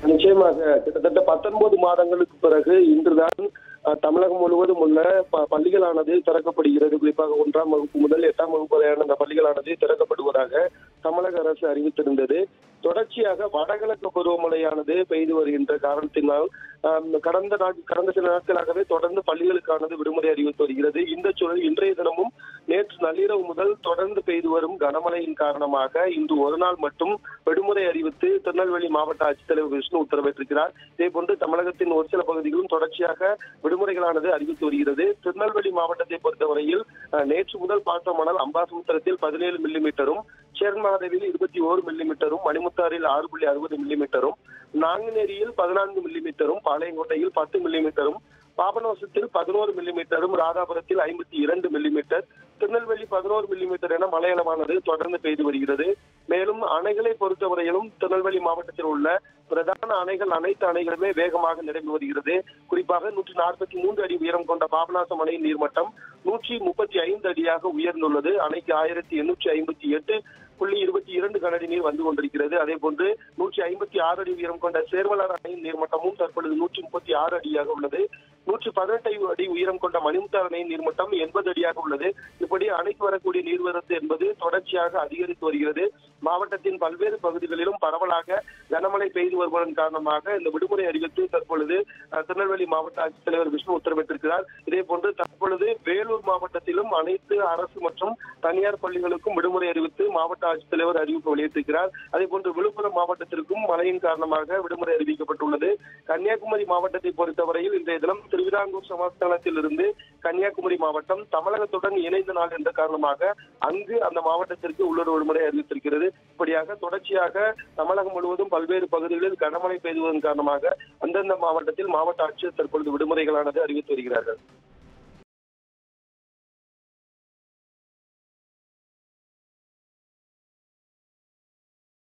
நிச்சயமாக கிட்டத்தட்ட பத்தொன்பது மாதங்களுக்கு பிறகு இன்றுதான் அஹ், தமிழகம் முழுவதும் உள்ள ப- பள்ளிகளானது திறக்கப்படுகிறது குறிப்பாக ஒன்றாம் வகுப்பு முதல் எட்டாம் வகுப்பு வரையான அந்த பள்ளிகளானது திறக்கப்படுவதாக தமிழக அரசு அறிவித்திருந்தது தொடர்ச்சியாக வடகிழக்கு பருவமழையானது பெய்து வருகின்ற காரணத்தினால் ஆம், கடந்த நாட் கடந்த சில நாட்களாகவே தொடர்ந்து பள்ளிகளுக்கானது விடுமுறை அறிவித்து வருகிறது இந்த சூழல் இன்றைய தினமும் நேற்று நள்ளிரவு முதல் தொடர்ந்து பெய்து வரும் கனமழையின் காரணமாக இன்று ஒரு நாள் மட்டும் விடுமுறை அறிவித்து திருநெல்வேலி மாவட்ட ஆட்சித்தலைவர் விஷ்ணு உத்தரவிட்டிருக்கிறார் இதேபோன்று தமிழகத்தின் ஒரு சில பகுதிகளும் தொடர்ச்சியாக விடுமுறைகளானது அறிவித்து வருகிறது திருநெல்வேலி மாவட்டத்தை பொறுத்தவரையில் அஹ், நேற்று முதல் பார்த்தோமானால் அம்பாசமுத்திரத்தில் பதினேழு மில்லிமீட்டரும் சேர்மாதேவியில் இருபத்தி ஓரு மில்லிமீட்டரும் மணிமுத்தாறில் ஆறு புள்ளி அறுபது மில்லிமீட்டரும் நாங்குநேரியில் பதினான்கு மில்லிமீட்டரும் பாளையங்கோட்டையில் பத்து மில்லிமீட்டரும் பாபநாசத்தில் பதினோரு மில்லிமீட்டரும் ராதாபுரத்தில் ஐம்பத்தி இரண்டு மில்லிமீட்டர் திருநெல்வேலி பதினோரு மில்லிமீட்டர் என மழையளவானது தொடர்ந்து பெய்து வருகிறது மேலும் அணைகளை பொறுத்தவரையிலும் திருநெல்வேலி மாவட்டத்தில் உள்ள பிரதான அணைகள் அனைத்து அணைகளுமே வேகமாக நிரம்பி வருகிறது குறிப்பாக நூற்றி நாற்பத்தி மூன்று அடி உயரம் கொண்ட பாபநாசம் அணையின் நீர்மட்டம் நூற்றி முப்பத்தி ஐந்து அடியாக உயர்ந்துள்ளது அணைக்கு ஆயிரத்தி எண்ணூற்றி ஐம்பத்தி எட்டு புள்ளி இருபத்தி இரண்டு கனஅடி நீர் வந்து கொண்டிருக்கிறது அதே போன்று நூற்றி ஐம்பத்தி ஆறு அடி உயரம் கொண்ட சேர்வலார் அணையின் நீர்மட்டமும் தற்பொழுது நூற்றி முப்பத்தி ஆறு அடியாக உள்ளது நூற்றி பதினெட்டு அடி உயரம் கொண்ட மணிமுத்தார் அணையின் நீர்மட்டம் எண்பது அடியாக உள்ளது இப்படி அணைக்கு வரக்கூடிய நீர்வரத்து என்பது தொடர்ச்சியாக அதிகரித்து வருகிறது மாவட்டத்தின் பல்வேறு பகுதிகளிலும் பரவலாக கனமழை பெய்து வருவதன் காரணமாக இந்த விடுமுறை அறிவித்து தற்பொழுது அஹ், திருநெல்வேலி மாவட்ட ஆட்சித்தலைவர் விஷ்ணு உத்தரவிட்டிருக்கிறார் இதே போன்று தற்பொழுது வேலூர் மாவட்டத்திலும் அனைத்து அரசு மற்றும் தனியார் பள்ளிகளுக்கும் விடுமுறை அறிவித்து மாவட்ட ஆட்சித்தலைவர் அறிவிப்பு வெளியிட்டிருக்கிறார் அதே போன்று விழுப்புரம் மாவட்டத்திற்கும் மழையின் காரணமாக விடுமுறை அறிவிக்கப்பட்டுள்ளது கன்னியாகுமரி மாவட்டத்தை பொறுத்தவரையில் இன்றைய தினம் திருவிதாங்கூர் சமஸ்தானத்தில் இருந்து கன்னியாகுமரி மாவட்டம் தமிழகத்துடன் இணைந்த நாள் என்ற காரணமாக அங்கு அந்த மாவட்டத்திற்கு உள்ளூர் விடுமுறை அறிவித்திருக்கிறது இப்படியாக தொடர்ச்சியாக தமிழகம் முழுவதும் பல்வேறு பகுதிகளில் கனமழை பெய்துவதன் காரணமாக அந்தந்த மாவட்டத்தில் மாவட்ட ஆட்சியர் தற்பொழுது விடுமுறைகளானது அறிவித்து வருகிறார்கள்